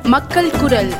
மக்கள் குரல்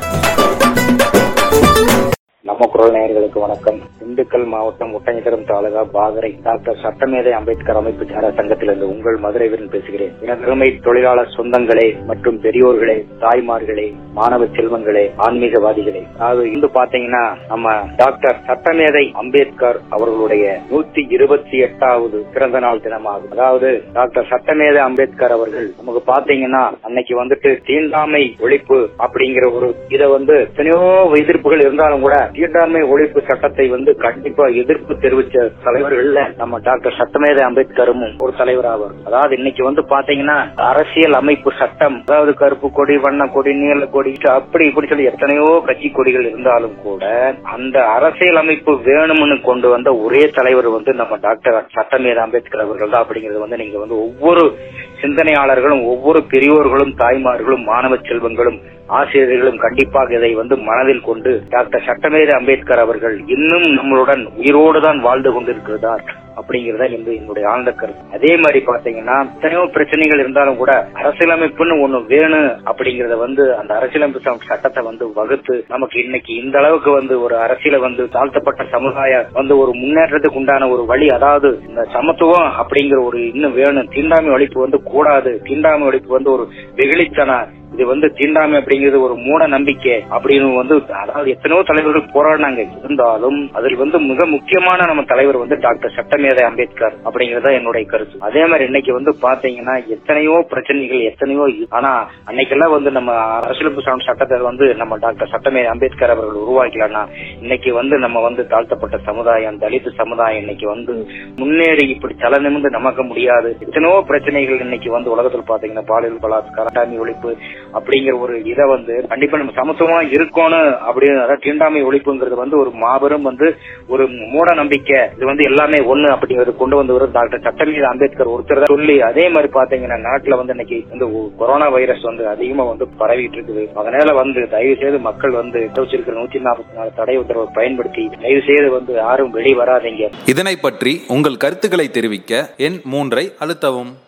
நம்ம குரல் நேயர்களுக்கு வணக்கம் திண்டுக்கல் மாவட்டம் ஒட்டஞ்சத்திரம் தாலுகா பாகரை டாக்டர் சட்டமேதை அம்பேத்கர் அமைப்பு சாரா சங்கத்திலிருந்து உங்கள் மதுரை வீரன் பேசுகிறேன் எனதருமை தொழிலாளர் சொந்தங்களே மற்றும் பெரியோர்களே தாய்மார்களே மாணவ செல்வங்களே ஆன்மீகவாதிகளே அதாவது இன்று பாத்தீங்கன்னா நம்ம டாக்டர் சட்டமேதை அம்பேத்கர் அவர்களுடைய நூத்தி இருபத்தி எட்டாவது பிறந்த நாள் தினமாகும் அதாவது டாக்டர் சட்டமேதை அம்பேத்கர் அவர்கள் நமக்கு பாத்தீங்கன்னா அன்னைக்கு வந்துட்டு தீண்டாமை ஒழிப்பு அப்படிங்கிற ஒரு இதை வந்து எத்தனையோ எதிர்ப்புகள் இருந்தாலும் கூட தீண்டாமை ஒழிப்பு சட்டத்தை வந்து கண்டிப்பா எதிர்ப்பு தெரிவிச்ச தலைவர்கள்ல நம்ம டாக்டர் சட்டமேதை அம்பேத்கரும் ஒரு தலைவர் ஆவார் அதாவது இன்னைக்கு வந்து பாத்தீங்கன்னா அரசியல் அமைப்பு சட்டம் அதாவது கருப்பு கொடி வண்ண கொடி நீல கொடி அப்படி இப்படி சொல்லி எத்தனையோ கட்சி கொடிகள் இருந்தாலும் கூட அந்த அரசியல் அமைப்பு வேணும்னு கொண்டு வந்த ஒரே தலைவர் வந்து நம்ம டாக்டர் சட்டமேதை அம்பேத்கர் அவர்கள் தான் அப்படிங்கிறது வந்து நீங்க வந்து ஒவ்வொரு சிந்தனையாளர்களும் ஒவ்வொரு பெரியோர்களும் தாய்மார்களும் மாணவ செல்வங்களும் ஆசிரியர்களும் கண்டிப்பாக இதை வந்து மனதில் கொண்டு டாக்டர் சட்டமேத அம்பேத்கர் அவர்கள் இன்னும் நம்மளுடன் உயிரோடு தான் வாழ்ந்து கொண்டிருக்கிறார் அப்படிங்கறத என்று என்னுடைய ஆழ்ந்த கருத்து அதே மாதிரி பாத்தீங்கன்னா எத்தனையோ பிரச்சனைகள் இருந்தாலும் கூட அரசியலமைப்புன்னு ஒண்ணு வேணும் அப்படிங்கறத வந்து அந்த அரசியலமைப்பு ச- சட்டத்தை வந்து வகுத்து நமக்கு இன்னைக்கு இந்த அளவுக்கு வந்து ஒரு அரசியல வந்து தாழ்த்தப்பட்ட சமுதாயம் வந்து ஒரு முன்னேற்றத்துக்கு உண்டான ஒரு வழி அதாவது இந்த சமத்துவம் அப்படிங்கிற ஒரு இன்னும் வேணும் தீண்டாமை ஒழிப்பு வந்து கூடாது தீண்டாமை ஒழிப்பு வந்து ஒரு வெகுளித்தன இது வந்து தீண்டாமை அப்படிங்கிறது ஒரு மூட நம்பிக்கை அப்படின்னு வந்து அதாவது எத்தனையோ தலைவர்கள் போராடினாங்க இருந்தாலும் அதில் வந்து மிக முக்கியமான நம்ம தலைவர் வந்து டாக்டர் சட்டமேதை அம்பேத்கர் அப்படிங்கறத என்னுடைய கருத்து அதே மாதிரி இன்னைக்கு வந்து பாத்தீங்கன்னா எத்தனையோ பிரச்சனைகள் எத்தனையோ இது- ஆனா அன்னைக்கெல்லாம் வந்து நம்ம அரசியலமைப்பு சார்ந்த சட்டத்தை வந்து நம்ம டாக்டர் சட்டமேதை அம்பேத்கர் அவர்கள் உருவாக்கலன்னா இன்னைக்கு வந்து நம்ம வந்து தாழ்த்தப்பட்ட சமுதாயம் தலித் சமுதாயம் இன்னைக்கு வந்து முன்னேறி இப்படி தலை நிமிர்ந்து நமக்க முடியாது எத்தனையோ பிரச்சனைகள் இன்னைக்கு வந்து உலகத்தில் பாத்தீங்கன்னா பாலியல் பலாத்காரம் தீண்டாமை ஒழிப்பு அப்படிங்கிற ஒரு இதை வந்து கண்டிப்பா நம்ம சமத்துவமா இருக்கணும் அப்படின்னு அதாவது தீண்டாமை ஒழிப்புங்கிறது வந்து ஒரு மாபெரும் வந்து ஒரு மூட நம்பிக்கை இது வந்து எல்லாமே ஒண்ணு அப்படிங்கறது கொண்டு வந்து வரும் டாக்டர் சட்டமீது அம்பேத்கர் ஒருத்தர் தான் சொல்லி அதே மாதிரி பாத்தீங்கன்னா நாட்டுல வந்து இன்னைக்கு இந்த ஒ- கொரோனா வைரஸ் வந்து அதிகமா வந்து பரவிட்டு இருக்குது அதனால வந்து தயவு செய்து மக்கள் வந்து வச்சிருக்கிற நூத்தி நாற்பத்தி நாலு தடை உத்தரவை பயன்படுத்தி தயவு செய்து வந்து யாரும் வெளியே வராதீங்க இதனை பற்றி உங்கள் கருத்துக்களை தெரிவிக்க எண் மூன்றை அழுத்தவும்